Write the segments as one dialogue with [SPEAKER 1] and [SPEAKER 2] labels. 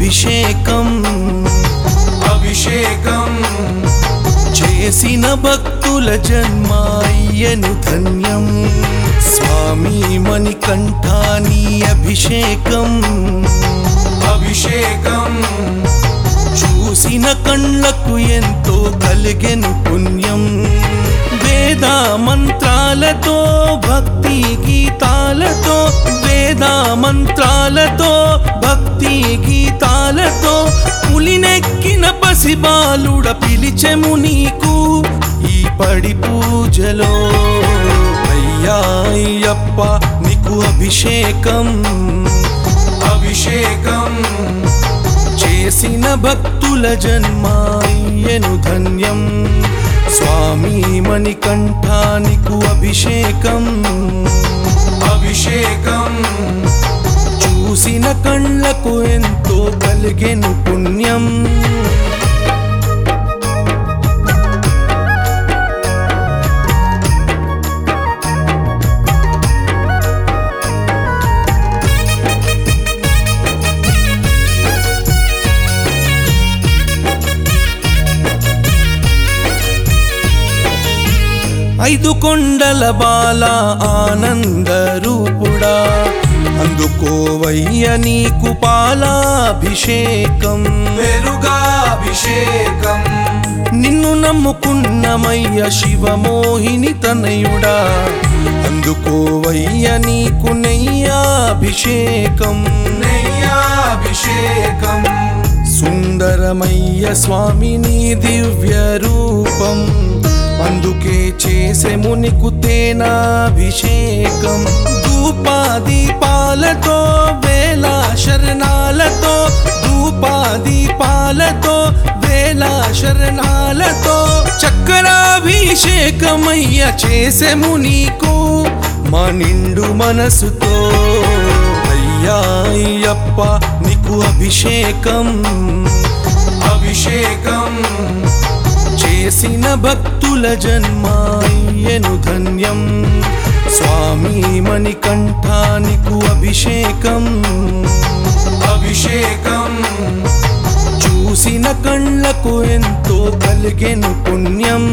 [SPEAKER 1] అభిషేకం
[SPEAKER 2] అభిషేకం
[SPEAKER 1] చేసిన భక్తుల జన్మాయ్యను ధన్యం స్వామి మణికంఠాని అభిషేకం
[SPEAKER 2] అభిషేకం
[SPEAKER 1] చూసిన కళ్ళకు ఎంతో కలిగెను పుణ్యం వేద మంత్రాలతో భక్తి గీతాలతో వేద మంత్రాలతో భక్తి గీతాలతో పులినెక్కిన పసిబాలుడ పిలిచెము నీకు ఈ పడి పూజలో అయ్యా అయ్యప్ప నీకు అభిషేకం
[SPEAKER 2] అభిషేకం
[SPEAKER 1] చేసిన భక్తుల జన్మాయ్యను ధన్యం స్వామి మణికంఠానికు అభిషేకం
[SPEAKER 2] అభిషేకం
[SPEAKER 1] చూసిన కళ్ళకు ఎంతో కలిగెను పుణ్యం ఐదు కొండల బాల ఆనంద రూపుడా అందుకోవయ్య నీకు పాలాభిషేకం
[SPEAKER 2] పెరుగాభిషేకం
[SPEAKER 1] నిన్ను నమ్ముకున్నమయ్య శివమోహిని తనయుడా అందుకోవయ్య నీకు నెయ్యాభిషేకం
[SPEAKER 2] నెయ్యాభిషేకం
[SPEAKER 1] సుందరమయ్య స్వామిని దివ్య రూపం అందుకే చేసెము నీకు తేనాభిషేకం ధూపాదీపాలతో వేల శరణాలతో ధూపాదీపాలతో వేల శరణాలతో చక్కరాభిషేకమయ్య చేసెము నీకు మా నిండు మనసుతో అయ్యా అయ్యప్ప నీకు అభిషేకం
[SPEAKER 2] అభిషేకం
[SPEAKER 1] చేసిన భక్తుల జన్మాయ్యను ధన్యం స్వామి మణికంఠానికు అభిషేకం
[SPEAKER 2] అభిషేకం
[SPEAKER 1] చూసిన కళ్ళకు ఎంతో కలిగెను పుణ్యం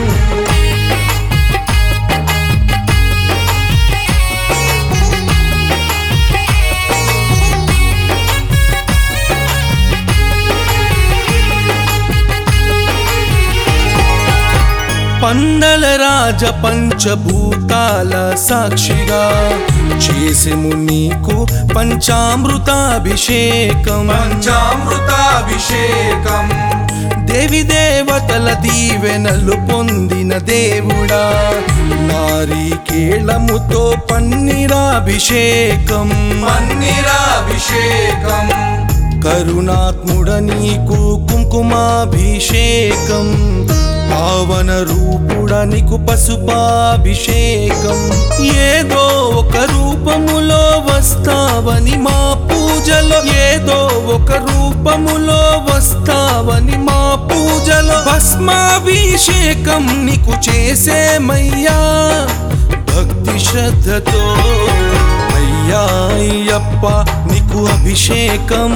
[SPEAKER 1] పందల రాజ పంచభూతాల సాక్షిగా చేసెము నీకు పంచామృతాభిషేకం
[SPEAKER 2] పంచామృతాభిషేకం
[SPEAKER 1] దేవి దేవతల దీవెనలు పొందిన దేవుడా నారీకేళముతో పన్నీరాభిషేకం
[SPEAKER 2] మన్నిరాభిషేకం
[SPEAKER 1] కరుణాత్ముడ నీకు కుంకుమాభిషేకం పావన రూపుడ నీకు పసుపాభిషేకం ఏదో ఒక రూపములో వస్తావని మా పూజలో ఏదో ఒక రూపములో వస్తావని మా పూజలో భస్మాభిషేకం నీకు చేసేమయ్యా భక్తి శ్రద్ధతో అయ్యా అయ్యప్ప నీకు అభిషేకం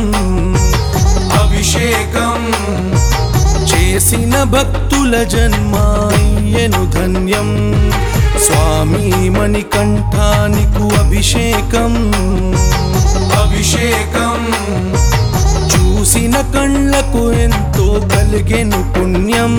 [SPEAKER 2] అభిషేకం
[SPEAKER 1] చేసిన భక్తుల జన్మాయ్యను ధన్యం స్వామి మణికంఠానికు అభిషేకం
[SPEAKER 2] అభిషేకం
[SPEAKER 1] చూసిన కళ్ళకు ఎంతో కలిగెను పుణ్యం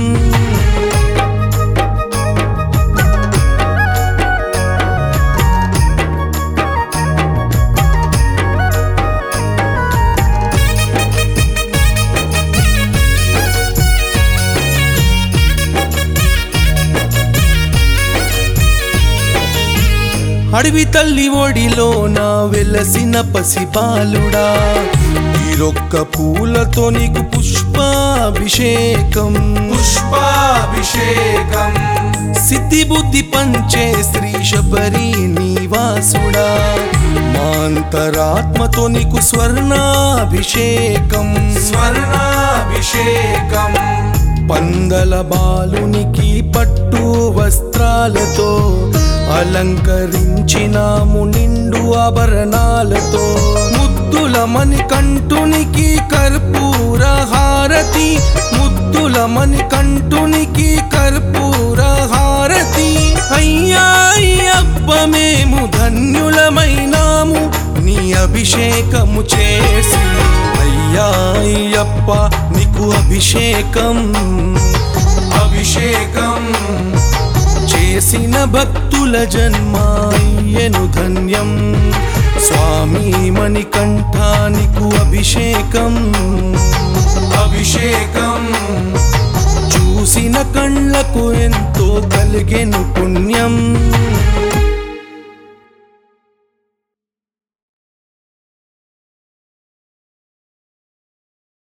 [SPEAKER 1] అడవి తల్లి ఒడిలో నా వెలసిన పసిబాలుడా ఈరొక్క పూలతో నీకు పుష్పాభిషేకం
[SPEAKER 2] పుష్పాభిషేకం
[SPEAKER 1] సిద్ధి బుద్ధి పంచే శ్రీ శబరి నివాసుడా మాంతరాత్మతో నీకు స్వర్ణాభిషేకం
[SPEAKER 2] స్వర్ణాభిషేకం
[SPEAKER 1] పందల బాలునికి పట్టు వస్త్రాలతో అలంకరించినాము నిండు ఆభరణాలతో ముద్దు ముద్దుల మణికంఠునికి కర్పూర హారతి ముద్దుల మణికంఠునికి కర్పూర హారతి అయ్యా అయ్యప్ప మేము ధన్యులమైనాము నీ అభిషేకము చేసి అయ్యా అయ్యప్ప నీకు అభిషేకం అభిషేకం చేసిన భక్తుల జన్మాయ్యను ధన్యం స్వామి మణికంఠానికు అభిషేకం అభిషేకం చూసిన కళ్ళకు ఎంతో కలిగెను పుణ్యం